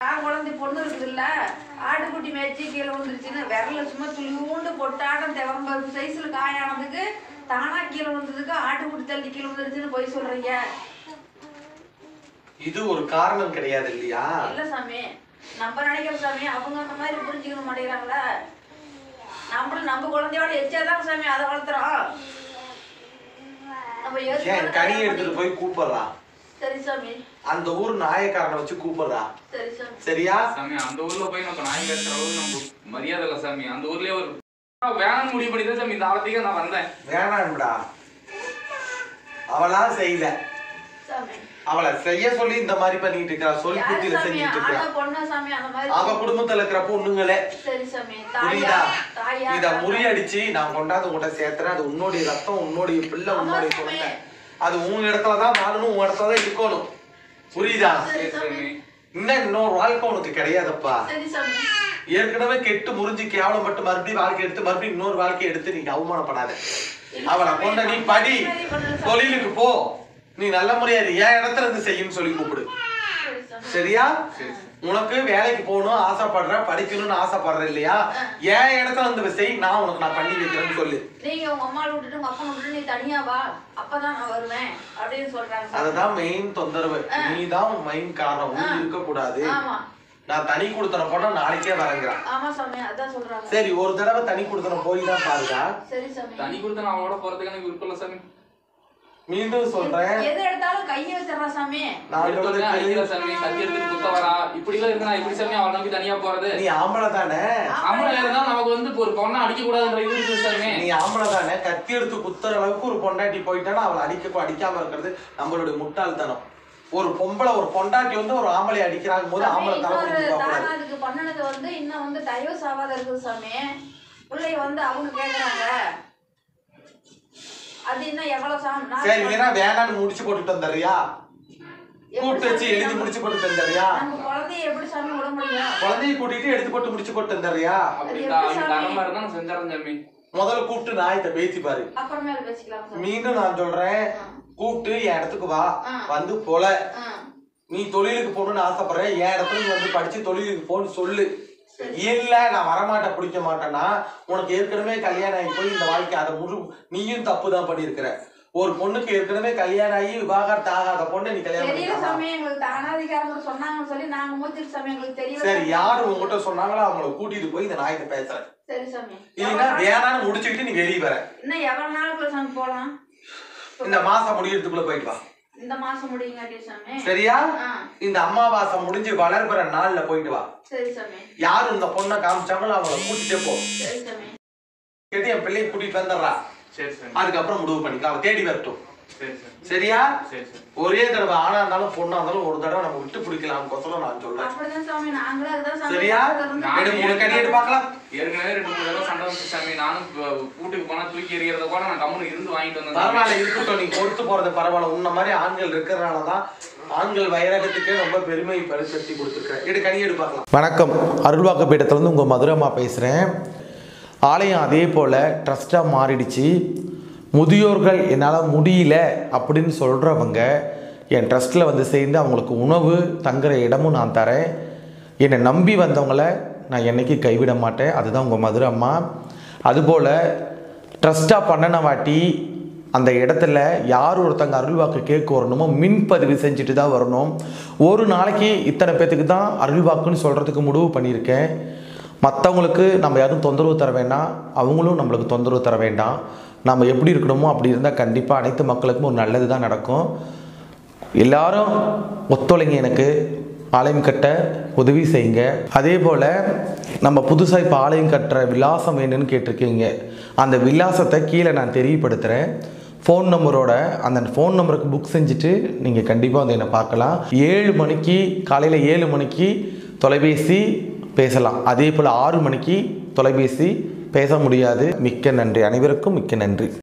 நான் குழந்தை பொண்ணு இருக்குதுல்ல ஆட்டுக்குட்டி மேய்ச்சி கீழே விழுந்துருச்சுன்னு விரல சும்மா துளியூண்டு பொட்டாட்டம் தெவம்பது சைஸ்ல காயானதுக்கு தானா கீழே விழுந்ததுக்கு ஆட்டுக்குட்டி தள்ளி கீழே விழுந்துருச்சுன்னு போய் சொல்றீங்க இது ஒரு காரணம் கிடையாது இல்லையா இல்ல சாமி நம்ம நினைக்கிற சாமி அவங்க அந்த மாதிரி புரிஞ்சுக்கணும் மாட்டேங்கிறாங்களா நம்மளும் நம்ம குழந்தையோட எச்சாதான் சாமி அதை வளர்த்துறோம் நம்ம ஏன் ஏத்துக்கணும் கனி எடுத்துட்டு போய் கூப்பிடுறா சரி சாமி அந்த ஊர் நாயக்காரனை வச்சு கூப்பிடுறா சரி சாமி சரியா சாமி அந்த ஊர்ல போய் நம்ம நாய் கட்டுற அளவுக்கு நம்ம மரியாதை இல்லை சாமி அந்த ஊர்லயே ஒரு வேணாம் முடிவு பண்ணி தான் சாமி இந்த ஆலத்துக்கு நான் வந்தேன் வேணாம்டா அவளா செய்யல சாமி அவளை செய்ய சொல்லி இந்த மாதிரி பண்ணிட்டு இருக்கா சொல் யாரு புத்தியில சாமி செஞ்சுட்டு இருக்கா ஆனா பொண்ணு சாமி அந்த மாதிரி அவ குடும்பத்துல இருக்கிற பொண்ணுங்களே சரி சாமி புரியுதா தாயா தாயா இத முறியடிச்சு நான் கொண்டாந்து உங்கள்கிட்ட சேர்த்துறேன் அது உன்னுடைய ரத்தம் உன்னுடைய பிள்ளை ஆமா உன்னுடைய சாமி. குழந்தை அது உன் இடத்துல தான் வாழணும் உன் இடத்துல தான் இருக்கணும் புரியுதா சரி சரி சாமி சாமி இன்னும் இன்னொரு வாழ்க்கை உனக்கு கிடையாதப்பா சரி சாமி ஏற்கனவே கெட்டு முறிஞ்சு கேவலப்பட்டு மறுபடியும் வாழ்க்கை எடுத்து மறுபடியும் இன்னொரு வாழ்க்கையை எடுத்து நீங்க அவமானப்படாத அவளை கொண்ட நீ படி தொழிலுக்கு போ நீ நல்ல முறையா இரு. என் இடத்துல இருந்து செய்யுன்னு சொல்லி கூப்பிடு சரி சாமி சரியா சரி உனக்கு வேலைக்கு போகணும் ஆசைப்படுற படிக்கணும்னு ஆசைப்படுற இல்லையா என் இடத்துல இருந்து செய் நான் உனக்கு நான் பண்ணி வைக்கிறேன்னு சொல்லு நீங்க உங்க அம்மாவை விட்டுட்டு உங்க அப்பா விட்டுட்டு நீ தனியா வா அப்பதான் நான் வருவேன் அப்படின்னு சொல்றாங்க சாமி. அதுதான் மெயின் தொந்தரவு நீ தான் உன் மெயின் காரணம் நீ இருக்க கூடாது ஆமா நான் தனி கொடுத்தன போனா நாளைக்கே வரங்கிறான் ஆமா சாமி அதான் சொல்றாங்க சரி ஒரு தடவை தனி கொடுத்தன போய் தான் பாருடா சரி சாமி தனி கொடுத்து நான் அவனோட போறதுக்கு எனக்கு விருப்பம் இல்லை சாமி மீண்டும் சொல்றேன் எது எடுத்தாலும் கையை வச்சிடறா சாமி நான் எடுத்தோடனே சொல்றது அடிக்கிற சாமி கத்தி எடுத்துட்டு குத்த வரா இப்படி எல்லாம் இருக்கு நான் எப்படி சாமி அவன் நம்பி தனியா போறது நீ ஆம்பளை தானே ஆம்பளை இருந்தா நமக்கு வந்து ஒரு பொண்ணை அடிக்க கூடாதுன்ற இது இருக்கு சாமி நீ ஆம்பளை தானே கத்தி எடுத்து குத்துற அளவுக்கு ஒரு பொண்டாட்டி போயிட்டானா அவளை அடிக்க அடிக்காம இருக்கிறது நம்மளுடைய முட்டாள்தனம் ஒரு பொம்பளை ஒரு பொண்டாட்டி வந்து ஒரு ஆம்பளை அடிக்கிறாங்க போது சாமி, ஆம்பளை தலை இன்னொரு குடிச்சு கூடாது தானா அதுக்கு பண்ணனது வந்து இன்னும் வந்து டைவர்ஸ் ஆகாத இருக்குது சாமி பிள்ளைய வந்து அவங்க கேக்குறாங்க அது இன்னும் எவ்வளவு சாமி நான் சரி வேணா வேணான்னு முடிச்சு போட்டுட்டு வந்துடுறியா எப்படி கூப்பிட்டு வச்சு சாமி எழுதி நம்ம- முடிச்சு போட்டு வந்துடுறியா நம்ம குழந்தைய எப்படி சாமி விட முடியும் குழந்தைய கூட்டிட்டு எடுத்து போட்டு முடிச்சு போட்டு வந்துடுறியா அப்படி அது தான் எப்படி அவன் சாமி? தரமா இருந்தா நான் செஞ்சாரன் சாமி முதல்ல கூப்பிட்டு நாயத்தை பேசி பாரு அப்புறமேல பேசிக்கலாம் சாமி மீண்டும் நான் சொல்றேன் கூப்பிட்டு என் இடத்துக்கு வா ஆ. வந்து போல ஆ, நீ தொழிலுக்கு போகணும்னு ஆசைப்படுற என் இடத்துல நீ வந்து படிச்சு தொழிலுக்கு போன்னு சொல்லு இல்ல நான் வரமாட்டேன் பிடிக்க மாட்டேன்னா உனக்கு ஏற்கனவே கல்யாணம் ஆகி போய் இந்த வாழ்க்கை அதை முழு நீயும் தப்பு தான் பண்ணியிருக்கிற ஒரு பொண்ணுக்கு ஏற்கனவே கல்யாணம் ஆகி விவாகரத்து ஆகாத பொண்ணை நீ கல்யாணம் தெரியல பண்ணிக்கலாம் சாமி எங்களுக்கு அனாதிகாரங்க சொன்னாங்கன்னு சொல்லி நாங்க மூச்சிட்டு சாமி எங்களுக்கு தெரியல சரி சாமி. யாரு உங்ககிட்ட சொன்னாங்களோ அவங்கள கூட்டிட்டு போய் இந்த நாய்கிட்ட பேசுறேன் சரி சாமி இல்லைன்னா வேணான்னு முடிச்சுக்கிட்டு நீ வெளியே வர இன்னும் எவ்வளவு நாளுக்குள்ள சாமி போலாம் இந்த மாசம் முடியறதுக்குள்ள போயிட்டு வா இந்த மாசம் முடியுங்காட்டி சாமி சரியா ஆ இந்த அமாவாசை முடிஞ்சு வளர்பிற நாள்ல போயிட்டு வா சரி சாமி யாரு இந்த பொண்ணை காமிச்சாங்களோ அவங்கள கூட்டிட்டே போ சரி சாமி கேட்டு என் பிள்ளையை கூட்டிட்டு வந்துடுறா சரி சாமி அதுக்கப்புறம் முடிவு பண்ணிக்கலாம் அவ தேடி வரட்டும் சரி சாமி சரியா சரி சாமி ஒரே தடவை ஆணா இருந்தாலும் பொண்ணா இருந்தாலும் ஒரு தடவை நம்ம விட்டு பிடிக்கலாம் கொசரம் நான் சொல்றேன் அப்படிதான் சாமி நாங்களும் அதுதான் சாமி சரியா பார்க்கறது. எடு மூணு கடி எடு பார்க்கலாம் ஏற்கனவே ரெண்டு மூணு தடவை சண்டை வந்து சாமி நானும் இப்ப வீட்டுக்கு போனா தூக்கி எறிகிறத கூட நான் கம்முனு இருந்து வாங்கிட்டு வந்தேன் சாமி. பரவாயில்ல இருக்கட்டும் நீ பொறுத்து போறது பரவாயில்ல உன்ன மாதிரி ஆண்கள் இருக்கிறனால தான் ஆண்கள் வைரகத்துக்கே ரொம்ப பெருமை பரிசெடுத்தி கொடுத்துருக்கேன் எடு கனி எடு பார்க்கலாம் வணக்கம் அருள்வாக்கு பீடத்துலேருந்து உங்கள் மதுரம்மா பேசுகிறேன் ஆலயம் அதே போல் ட்ரஸ்ட்டாக மாறிடுச்சு முதியோர்கள் என்னால் முடியல அப்படின்னு சொல்கிறவங்க என் ட்ரஸ்ட்டில் வந்து சேர்ந்து அவங்களுக்கு உணவு தங்குற இடமும் நான் தரேன் என்னை நம்பி வந்தவங்கள நான் என்னைக்கு கைவிட மாட்டேன் அதுதான் உங்கள் மதுரை அம்மா அதுபோல் ட்ரஸ்ட்டாக பண்ணன வாட்டி அந்த இடத்துல யார் ஒருத்தங்க அருள்வாக்கு கேட்க வரணுமோ மின்பதிவு செஞ்சுட்டு தான் வரணும் ஒரு நாளைக்கு இத்தனை பேத்துக்கு தான் அருள்வாக்குன்னு சொல்கிறதுக்கு முடிவு பண்ணியிருக்கேன் மற்றவங்களுக்கு நம்ம யாரும் தொந்தரவு தர வேண்டாம் அவங்களும் நம்மளுக்கு தொந்தரவு தர வேண்டாம் நம்ம எப்படி இருக்கணுமோ அப்படி இருந்தால் கண்டிப்பாக அனைத்து மக்களுக்கும் ஒரு நல்லது தான் நடக்கும் எல்லாரும் ஒத்துழைங்க எனக்கு ஆலயம் கட்ட உதவி செய்யுங்க அதே போல் நம்ம புதுசாக இப்போ ஆலயம் கட்டுற விலாசம் வேணும்னு கேட்டிருக்கீங்க அந்த விலாசத்தை கீழே நான் தெரியப்படுத்துகிறேன் ஃபோன் நம்பரோட அந்த ஃபோன் நம்பருக்கு புக் செஞ்சுட்டு நீங்கள் கண்டிப்பாக வந்து என்னை பார்க்கலாம் ஏழு மணிக்கு காலையில் ஏழு மணிக்கு தொலைபேசி பேசலாம் அதே போல் ஆறு மணிக்கு தொலைபேசி பேச முடியாது மிக்க நன்றி அனைவருக்கும் மிக்க நன்றி